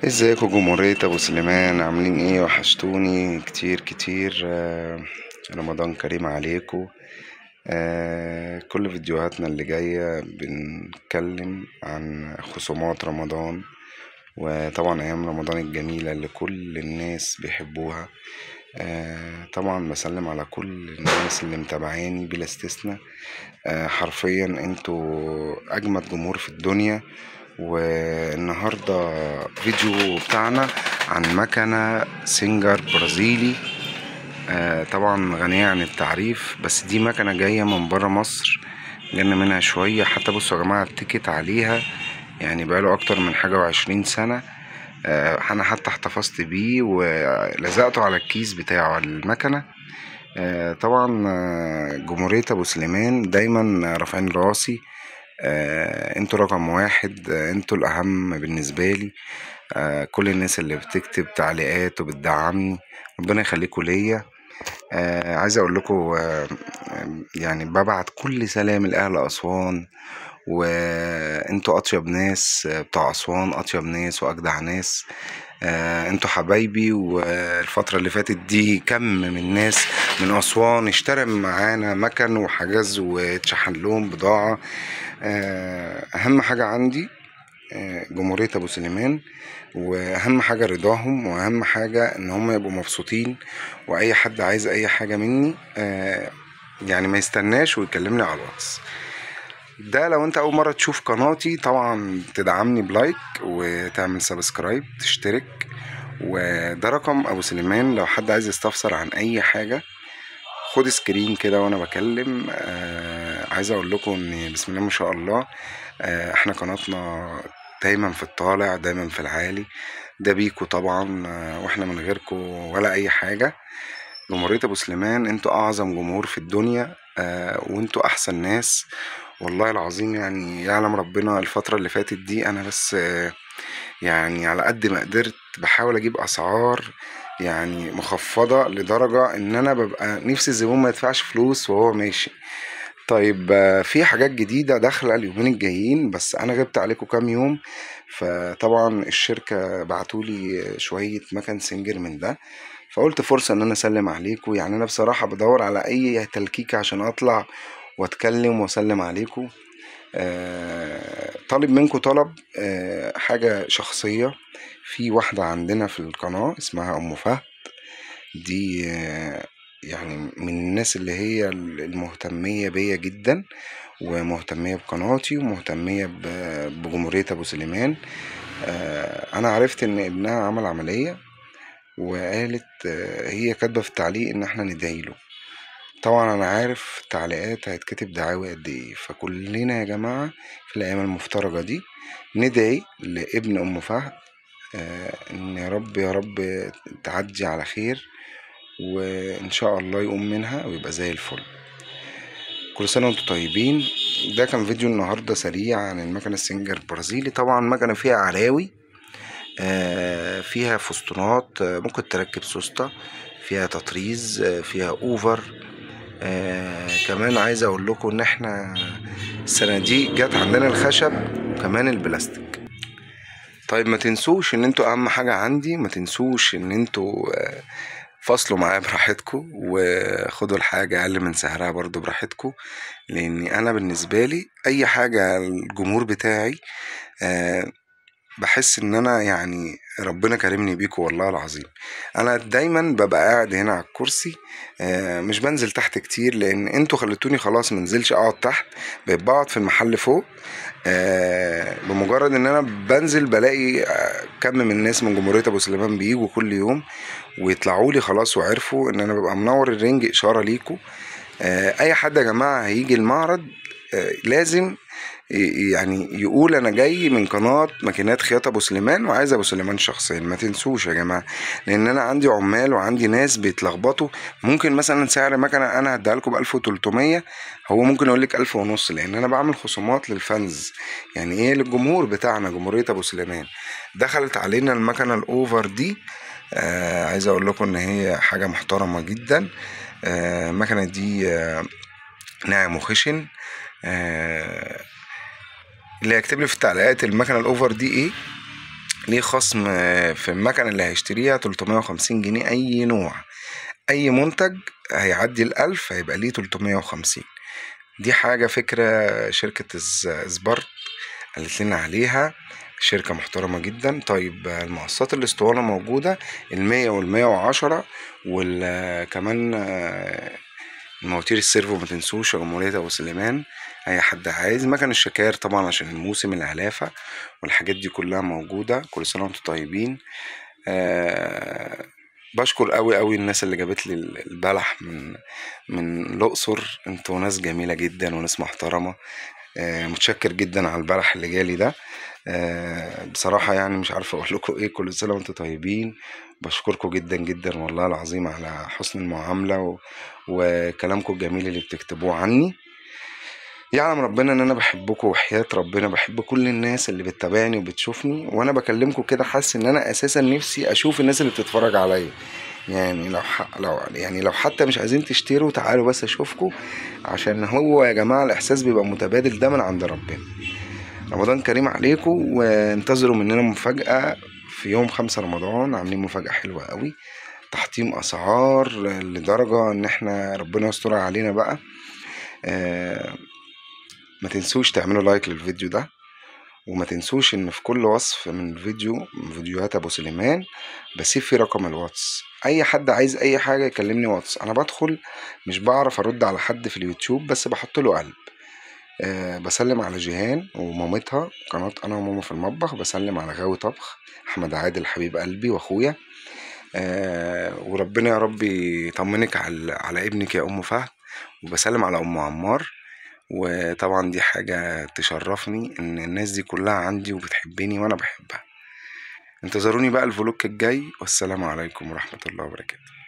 ازيكم جمهورية ابو سليمان عاملين ايه وحشتوني كتير كتير آه، رمضان كريم عليكم آه، كل فيديوهاتنا اللي جاية بنتكلم عن خصومات رمضان وطبعا ايام رمضان الجميلة اللي كل الناس بيحبوها آه، طبعا بسلم على كل الناس اللي متابعاني بلا استثناء آه، حرفيا انتوا اجمد جمهور في الدنيا والنهاردة فيديو بتاعنا عن مكنة سينجر برازيلي آه، طبعا غنية عن التعريف بس دي مكنة جاية من برا مصر جالنا منها شوية حتى بصوا يا جماعة التيكت عليها يعني بقاله أكتر من حاجة وعشرين سنة آه، أنا حتى احتفظت بيه ولزقته على الكيس بتاعه على المكنة آه، طبعا آه، جمهورية أبو سليمان دايما رافعين راسي آه، انتوا رقم واحد آه، انتوا الأهم بالنسبة لي آه، كل الناس اللي بتكتب تعليقات وبتدعمني ربنا يخليكوا ليا آه، عايز اقول لكم آه، يعني ببعت كل سلام لأهل أسوان وانتوا أطيب ناس آه، بتوع أسوان أطيب ناس وأجدع ناس آه، انتوا حبايبي والفترة اللي فاتت دي كم من ناس من أسوان اشترى معانا مكن وحجز واتشحن لهم بضاعة آه، أهم حاجة عندي آه، جمهورية أبو سليمان وأهم حاجة رضاهم وأهم حاجة إن هم يبقوا مبسوطين وأي حد عايز أي حاجة مني آه، يعني ما يستناش ويكلمني على الواتس ده لو انت اول مرة تشوف قناتي طبعا تدعمني بلايك وتعمل سبسكرايب تشترك وده رقم ابو سليمان لو حد عايز يستفسر عن اي حاجة خد سكرين كده وانا بكلم آه عايز اقول لكم ان بسم الله ما شاء الله آه احنا قناتنا دايما في الطالع دايما في العالي ده بيكو طبعا آه واحنا من غيركم ولا اي حاجة جمهورية ابو سليمان انتوا اعظم جمهور في الدنيا آه وانتوا احسن ناس والله العظيم يعني يعلم ربنا الفترة اللي فاتت دي انا بس آه يعني على قد ما قدرت بحاول اجيب اسعار يعني مخفضة لدرجة ان انا ببقى نفسي الزبون ما يدفعش فلوس وهو ماشي طيب آه، في حاجات جديدة داخلة اليومين الجايين بس انا غبت عليكم كام يوم فطبعا الشركة بعتولي شوية مكن سنجر من ده فقلت فرصة ان انا اسلم عليكم يعني انا بصراحة بدور على اي تلكيكة عشان اطلع واتكلم واسلم عليكم آه، طالب منكم طلب آه، حاجة شخصية في واحدة عندنا في القناة اسمها أم فهد دي آه، يعني من الناس اللي هي المهتمية بيا جدا ومهتمية بقناتي ومهتمية ب- بجمهورية أبو سليمان آه، أنا عرفت إن ابنها عمل عملية وقالت آه، هي كاتبة في التعليق إن احنا ندعيله طبعا انا عارف التعليقات هيتكتب دعاوي قد ايه فكلنا يا جماعة في الايام المفترجة دي ندعي لابن ام فهد آه، ان يا رب يا رب تعدي على خير وان شاء الله يقوم منها ويبقى زي الفل كل سنة وانتم طيبين ده كان فيديو النهاردة سريع عن المكنة السنجر البرازيلي طبعا مكنة فيها عراوي آه، فيها فستونات آه، ممكن تركب سوسته فيها تطريز آه، فيها اوفر آه كمان عايز اقول لكم ان احنا السنه دي جت عندنا الخشب وكمان البلاستيك طيب ما تنسوش ان انتوا اهم حاجه عندي ما تنسوش ان انتوا آه، فصلوا معايا براحتكم وخدوا الحاجه اقل من سعرها برضو براحتكم لان انا بالنسبه لي اي حاجه الجمهور بتاعي آه بحس ان انا يعني ربنا كرمني بيكوا والله العظيم انا دايما ببقى قاعد هنا على الكرسي آه، مش بنزل تحت كتير لان انتوا خليتوني خلاص منزلش اقعد تحت بقيت بقعد في المحل فوق آه، بمجرد ان انا بنزل بلاقي آه، كم من الناس من جمهورية ابو سليمان بيجوا كل يوم ويطلعوا لي خلاص وعرفوا ان انا ببقى منور الرنج اشارة ليكوا آه، اي حد يا جماعة هيجي المعرض آه، لازم ي- يعني يقول انا جاي من قناه ماكينات خياطه ابو سليمان وعايز ابو سليمان شخصيا ما تنسوش يا جماعه لان انا عندي عمال وعندي ناس بيتلخبطوا ممكن مثلا سعر مكنه انا هديها لكم ب 1300 هو ممكن يقول لك 1000 ونص لان انا بعمل خصومات للفانز يعني ايه للجمهور بتاعنا جمهوريه ابو سليمان دخلت علينا المكنه الاوفر دي آه عايز اقول لكم ان هي حاجه محترمه جدا آه المكنه دي آه ناعم وخشن آه اللي هيكتب لي في التعليقات المكنه الاوفر دي ايه ليه خصم آه، في المكنة اللي هيشتريها 350 جنيه أي نوع أي منتج هيعدي الألف هيبقى ليه 350 دي حاجة فكرة شركة إز- سبارت قالت لنا عليها شركة محترمة جدا طيب آه، المقصات الاسطوانة موجودة المية والمية وعشرة وكمان المواتير السيرفو ما تنسوش يا جمهورية أبو سليمان أي حد عايز مكن الشكاير طبعا عشان الموسم العلافة والحاجات دي كلها موجودة كل سنة وانتم طيبين آه بشكر قوي قوي الناس اللي جابت لي البلح من من الأقصر انتوا ناس جميلة جدا وناس محترمة آه متشكر جدا على البلح اللي جالي ده آه بصراحة يعني مش عارف أقول لكم إيه كل سنة وأنتم طيبين بشكركم جدا جدا والله العظيم على حسن المعاملة و... وكلامكم الجميل اللي بتكتبوه عني يعلم ربنا ان انا بحبكم وحياة ربنا بحب كل الناس اللي بتتابعني وبتشوفني وانا بكلمكم كده حاسس ان انا اساسا نفسي اشوف الناس اللي بتتفرج عليا يعني لو ح... لو يعني لو حتى مش عايزين تشتروا تعالوا بس اشوفكم عشان هو يا جماعة الاحساس بيبقى متبادل ده من عند ربنا رمضان كريم عليكم وانتظروا مننا مفاجأة في يوم خمسة رمضان عاملين مفاجأة حلوة قوي تحطيم اسعار لدرجة ان احنا ربنا يستر علينا بقى آه ما تنسوش تعملوا لايك للفيديو ده وما تنسوش ان في كل وصف من الفيديو من فيديوهات ابو سليمان بسيب فيه رقم الواتس اي حد عايز اي حاجه يكلمني واتس انا بدخل مش بعرف ارد على حد في اليوتيوب بس بحط له قلب أه بسلم على جيهان ومامتها قناة أنا وماما في المطبخ بسلم على غاوي طبخ أحمد عادل حبيب قلبي وأخويا أه وربنا يا رب يطمنك على, على ابنك يا أم فهد وبسلم على أم عمار وطبعا دي حاجة تشرفني ان الناس دي كلها عندي وبتحبني وانا بحبها انتظروني بقى الفلوك الجاي والسلام عليكم ورحمة الله وبركاته